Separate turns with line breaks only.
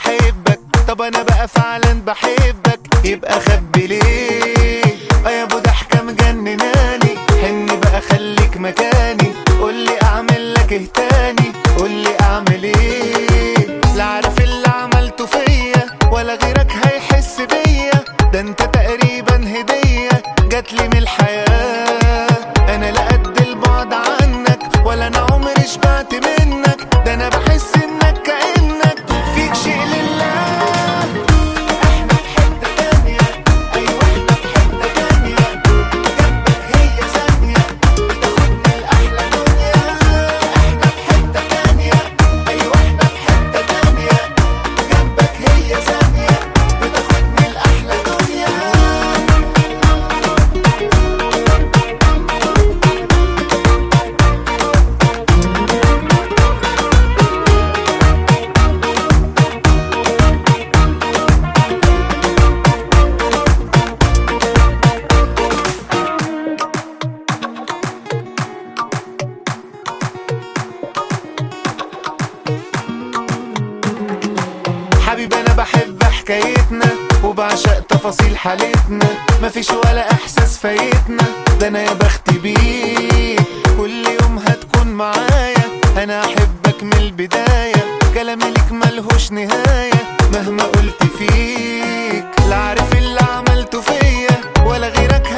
بحبك طب انا بقى فعلا بحبك يبقى خبي ليه اه يا ابو ضحكه مجنناني حن بقى خليك مكاني قولي اعمل لك ايه تاني قولي اعمل ايه لا عارف اللي عملته فيا ولا غيرك هيحس بيا ده انت تقريبا هديه جاتلي من الحياه انا لا قد البعد عنك ولا انا عمري شبعت منك ده انا بحس انك كانك فيك شيء لله احنا في حته تانيه ايوه احنا في حته تانيه جنبك هي ثانيه بتاخدني لاحلى دنيا احنا في حته تانيه ايوه احنا في حته تانيه جنبك هي ثانيه بتاخدني لاحلى دنيا حبيبي انا بحب حكايتنا وبعشق تفاصيل حالتنا مفيش ولا احساس فايتنا ده انا يا بختي بيك كل يوم هتكون معايا انا احبك من البداية كلامي ليك ملهوش نهاية مهما قلت فيك لا عارف اللي عملته فيا ولا غيرك